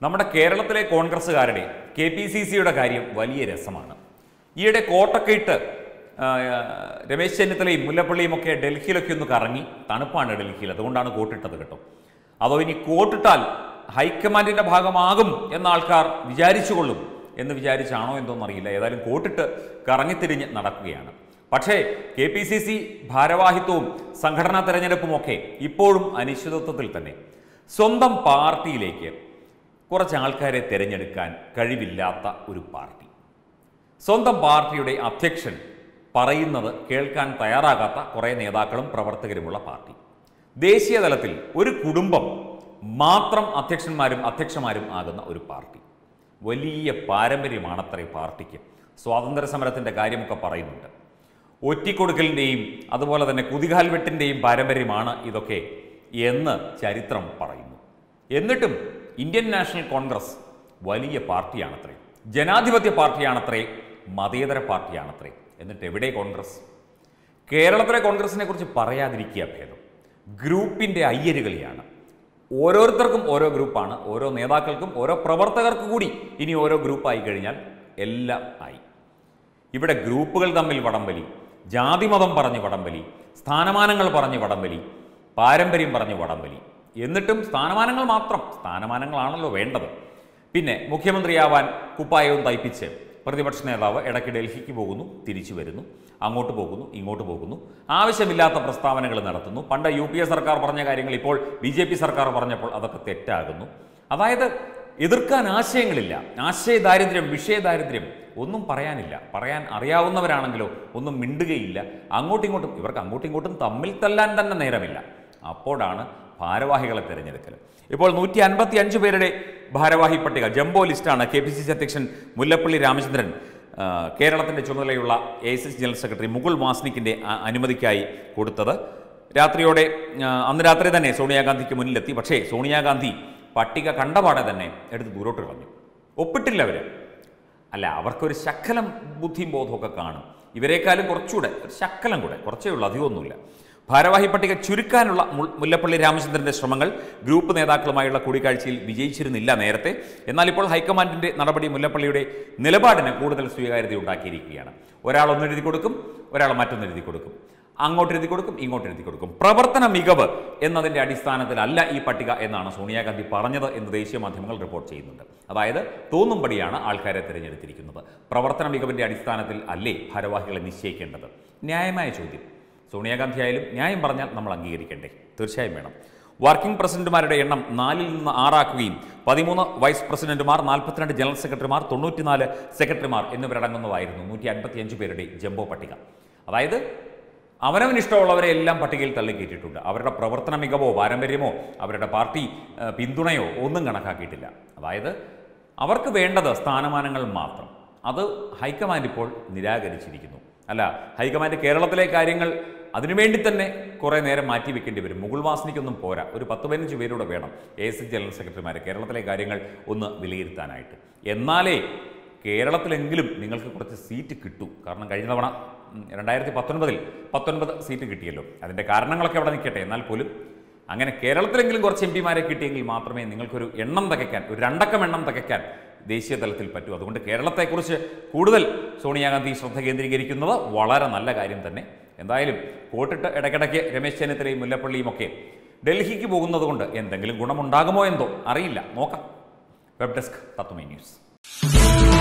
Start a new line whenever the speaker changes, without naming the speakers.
നമ്മുടെ കേരളത്തിലെ കോൺഗ്രസ്സുകാരുടെ K P C സിയുടെ കാര്യം വലിയ രസമാണ് ഈയിടെ കോട്ടൊക്കെ ഇട്ട് ആ, രമേശ് ചെന്നിത്തലയും മുല്ലപ്പള്ളിയും ഒക്കെ ഡൽഹിയിലൊക്കെ ഒന്ന് കറങ്ങി തണുപ്പാണ് ഡൽഹിയിൽ അതുകൊണ്ടാണ് കോട്ടിട്ടത് കേട്ടോ അതോ ഇനി കോട്ടിട്ടാൽ ഹൈക്കമാൻഡിന്റെ ഭാഗമാകും എന്ന ആൾക്കാർ വിചാരിച്ചുകൊള്ളും എന്ന് വിചാരിച്ചാണോ എന്തോന്നറിയില്ല ഏതായാലും കോട്ടിട്ട് കറങ്ങിത്തിരിഞ്ഞ് നടക്കുകയാണ് പക്ഷേ കെ പി സി സി ഭാരവാഹിത്വവും സംഘടനാ തെരഞ്ഞെടുപ്പുമൊക്കെ ഇപ്പോഴും അനിശ്ചിതത്വത്തിൽ തന്നെ സ്വന്തം പാർട്ടിയിലേക്ക് കുറച്ച് ആൾക്കാരെ തിരഞ്ഞെടുക്കാൻ കഴിവില്ലാത്ത ഒരു പാർട്ടി സ്വന്തം പാർട്ടിയുടെ അധ്യക്ഷൻ പറയുന്നത് കേൾക്കാൻ തയ്യാറാകാത്ത കുറേ നേതാക്കളും പ്രവർത്തകരുമുള്ള പാർട്ടി ദേശീയ തലത്തിൽ ഒരു കുടുംബം മാത്രം അധ്യക്ഷന്മാരും അധ്യക്ഷമാരും ആകുന്ന ഒരു പാർട്ടി വലിയ പാരമ്പര്യമാണത്രേ പാർട്ടിക്ക് സ്വാതന്ത്ര്യ സമരത്തിൻ്റെ കാര്യമൊക്കെ പറയുന്നുണ്ട് ഒറ്റിക്കൊടുക്കലിൻ്റെയും അതുപോലെ തന്നെ കുതികാൽവെട്ടിൻ്റെയും പാരമ്പര്യമാണ് ഇതൊക്കെ എന്ന് ചരിത്രം പറയുന്നു എന്നിട്ടും ഇന്ത്യൻ നാഷണൽ കോൺഗ്രസ് വലിയ പാർട്ടിയാണത്രേ ജനാധിപത്യ പാർട്ടിയാണത്രേ മതേതര പാർട്ടിയാണത്രേ എന്നിട്ട് എവിടെ കോൺഗ്രസ് കേരളത്തിലെ കോൺഗ്രസിനെ കുറിച്ച് പറയാതിരിക്കുക ഭേദം ഗ്രൂപ്പിൻ്റെ അയ്യരുകളിയാണ് ഓരോരുത്തർക്കും ഓരോ ഗ്രൂപ്പാണ് ഓരോ നേതാക്കൾക്കും ഓരോ പ്രവർത്തകർക്ക് കൂടി ഇനി ഓരോ ഗ്രൂപ്പായി കഴിഞ്ഞാൽ എല്ലാം ആയി ഇവിടെ ഗ്രൂപ്പുകൾ തമ്മിൽ വടംവലി ജാതിമതം പറഞ്ഞ് വടംവലി സ്ഥാനമാനങ്ങൾ പറഞ്ഞ് വടംവലി പാരമ്പര്യം പറഞ്ഞ് വടംവലി എന്നിട്ടും സ്ഥാനമാനങ്ങൾ മാത്രം സ്ഥാനമാനങ്ങളാണല്ലോ വേണ്ടത് പിന്നെ മുഖ്യമന്ത്രിയാവാൻ കുപ്പായവും തയ്പ്പിച്ച് പ്രതിപക്ഷ നേതാവ് ഇടയ്ക്ക് ഡൽഹിക്ക് പോകുന്നു തിരിച്ചു വരുന്നു അങ്ങോട്ട് പോകുന്നു ഇങ്ങോട്ട് പോകുന്നു ആവശ്യമില്ലാത്ത പ്രസ്താവനകൾ നടത്തുന്നു പണ്ട് യു പി എ സർക്കാർ പറഞ്ഞ കാര്യങ്ങൾ ഇപ്പോൾ ബി ജെ പി സർക്കാർ പറഞ്ഞപ്പോൾ അതൊക്കെ തെറ്റാകുന്നു അതായത് എതിർക്കാൻ ആശയങ്ങളില്ല ആശയദാരിദ്ര്യം വിഷയദാരിദ്ര്യം ഒന്നും പറയാനില്ല പറയാൻ അറിയാവുന്നവരാണെങ്കിലോ ഒന്നും മിണ്ടുകയില്ല അങ്ങോട്ടും ഇങ്ങോട്ടും ഇവർക്ക് അങ്ങോട്ടും ഇങ്ങോട്ടും തമ്മിൽ തല്ലാൻ തന്നെ നേരമില്ല അപ്പോഴാണ് ഭാരവാഹികളെ തിരഞ്ഞെടുക്കൽ ഇപ്പോൾ നൂറ്റി അൻപത്തി അഞ്ച് പേരുടെ ഭാരവാഹി പട്ടിക ജംബോ ലിസ്റ്റാണ് കെ പി സി സി അധ്യക്ഷൻ മുല്ലപ്പള്ളി രാമചന്ദ്രൻ ആ, കേരളത്തിന്റെ ചുമതലയുള്ള A I C C general secretary Mukul വാസ്നിക്കിന്റെ ആ, അനുമതിക്കായി കൊടുത്തത് രാത്രിയോടെ ആ, അന്ന് രാത്രി തന്നെ സോണിയാഗാന്ധിക്ക് മുന്നിലെത്തി പക്ഷേ സോണിയാഗാന്ധി പട്ടിക കണ്ടപാടെ തന്നെ എടുത്ത് ദൂരോട്ട് കളഞ്ഞു ഒപ്പിട്ടില്ല അവർ അല്ല അവർക്കൊരു ശക്കലം ബുദ്ധിയും ബോധമൊക്കെ കാണും ഇവരെക്കാളും കുറച്ചുകൂടെ ഒരു ശക്കലം കൂടെ കുറച്ചേ ഉള്ളൂ അധികമൊന്നുമില്ല ഭാരവാഹി പട്ടിക ചുരുക്കാനുള്ള മുൾ- മുല്ലപ്പള്ളി രാമചന്ദ്രന്റെ ശ്രമങ്ങൾ ഗ്രൂപ്പ് നേതാക്കളുമായുള്ള കൂടിക്കാഴ്ചയിൽ വിജയിച്ചിരുന്നില്ല നേരത്തെ എന്നാൽ ഇപ്പോൾ ഹൈക്കമാൻഡിന്റെ നടപടി മുല്ലപ്പള്ളിയുടെ നിലപാടിന് കൂടുതൽ സ്വീകാര്യത ഉണ്ടാക്കിയിരിക്കുകയാണ് ഒരാൾ ഒന്ന് എഴുതി കൊടുക്കും ഒരാൾ മറ്റൊന്ന് എഴുതി കൊടുക്കും അങ്ങോട്ട് എഴുതി കൊടുക്കും ഇങ്ങോട്ട് എഴുതി കൊടുക്കും പ്രവർത്തന മികവ് എന്നതിന്റെ അടിസ്ഥാനത്തിലല്ല ഈ പട്ടിക എന്നാണ് സോണിയാഗാന്ധി പറഞ്ഞത് എന്ന് ദേശീയ മാധ്യമങ്ങൾ റിപ്പോർട്ട് ചെയ്യുന്നുണ്ട് അതായത് തോന്നുംപടിയാണ് ആൾക്കാരെ തിരഞ്ഞെടുത്തിരിക്കുന്നത് പ്രവർത്തന മികവിന്റെ അടിസ്ഥാനത്തിൽ അല്ലേ ഭാരവാഹികളെ നിശ്ചയിക്കേണ്ടത് ന്യായമായ ചോദ്യം സോണിയാഗാന്ധി ആയാലും ന്യായം പറഞ്ഞാൽ നമ്മൾ അംഗീകരിക്കണ്ടേ തീർച്ചയായും വേണം വർക്കിംഗ് പ്രസിഡന്റുമാരുടെ എണ്ണം നാലിൽ നിന്ന് ആറാക്കുകയും പതിമൂന്ന് വൈസ് പ്രസിഡന്റുമാർ നാൽപ്പത്തിരണ്ട് ജനറൽ സെക്രട്ടറിമാർ തൊണ്ണൂറ്റിനാല് സെക്രട്ടറിമാർ എന്നിവരടങ്ങുന്നതായിരുന്നു നൂറ്റി അൻപത്തിയഞ്ച് പേരുടെ ജംബോ പട്ടിക അതായത് അവനവന് ഇഷ്ടമുള്ളവരെ എല്ലാം പട്ടികയിൽ തള്ളിക്കയറ്റിയിട്ടുണ്ട് അവരുടെ പ്രവർത്തന മികവോ പാരമ്പര്യമോ അവരുടെ പാർട്ടി ആ, പിന്തുണയോ ഒന്നും കണക്കാക്കിയിട്ടില്ല അതായത് അവർക്ക് വേണ്ടത് സ്ഥാനമാനങ്ങൾ മാത്രം അത് ഹൈക്കമാൻഡ് ഇപ്പോൾ നിരാകരിച്ചിരിക്കുന്നു അല്ല ഹൈക്കമാൻഡ് കേരളത്തിലെ കാര്യങ്ങൾ അതിനുവേണ്ടി തന്നെ കുറേ നേരം മാറ്റി വെക്കേണ്ടി വരും മുകുൾ വാസനിക്കൊന്നും പോരാ ഒരു പത്ത് പതിനഞ്ച് പേരൂടെ വേണം എ എസ് ജനറൽ സെക്രട്ടറിമാർ കേരളത്തിലെ കാര്യങ്ങൾ ഒന്ന് വിലയിരുത്താനായിട്ട് എന്നാലേ കേരളത്തിലെങ്കിലും നിങ്ങൾക്ക് കുറച്ച് സീറ്റ് കിട്ടൂ കാരണം കഴിഞ്ഞ തവണ ഉം, രണ്ടായിരത്തി പത്തൊൻപതിൽ പത്തൊൻപത് സീറ്റ് കിട്ടിയല്ലോ അതിൻ്റെ കാരണങ്ങളൊക്കെ അവിടെ നിൽക്കട്ടെ എന്നാൽ പോലും അങ്ങനെ കേരളത്തിലെങ്കിലും കുറച്ച് എം പിമാരെ കിട്ടിയെങ്കിൽ മാത്രമേ നിങ്ങൾക്കൊരു എണ്ണം തികയ്ക്കാൻ ഒരു രണ്ടക്കം എണ്ണം തികയ്ക്കാൻ ദേശീയ തലത്തിൽ പറ്റൂ അതുകൊണ്ട് കേരളത്തെക്കുറിച്ച് കൂടുതൽ സോണിയാഗാന്ധി ശ്രദ്ധ കേന്ദ്രീകരിക്കുന്നത് വളരെ നല്ല കാര്യം തന്നെ എന്തായാലും കോട്ടിട്ട് ഇടയ്ക്കിടയ്ക്ക് രമേശ് ചെന്നിത്തലയും മുല്ലപ്പള്ളിയും ഒക്കെ ഡൽഹിക്ക് പോകുന്നത് കൊണ്ട് എന്തെങ്കിലും ഗുണമുണ്ടാകുമോ എന്തോ അറിയില്ല നോക്കാം വെബ് ഡെസ്ക് തത്വമേ ന്യൂസ്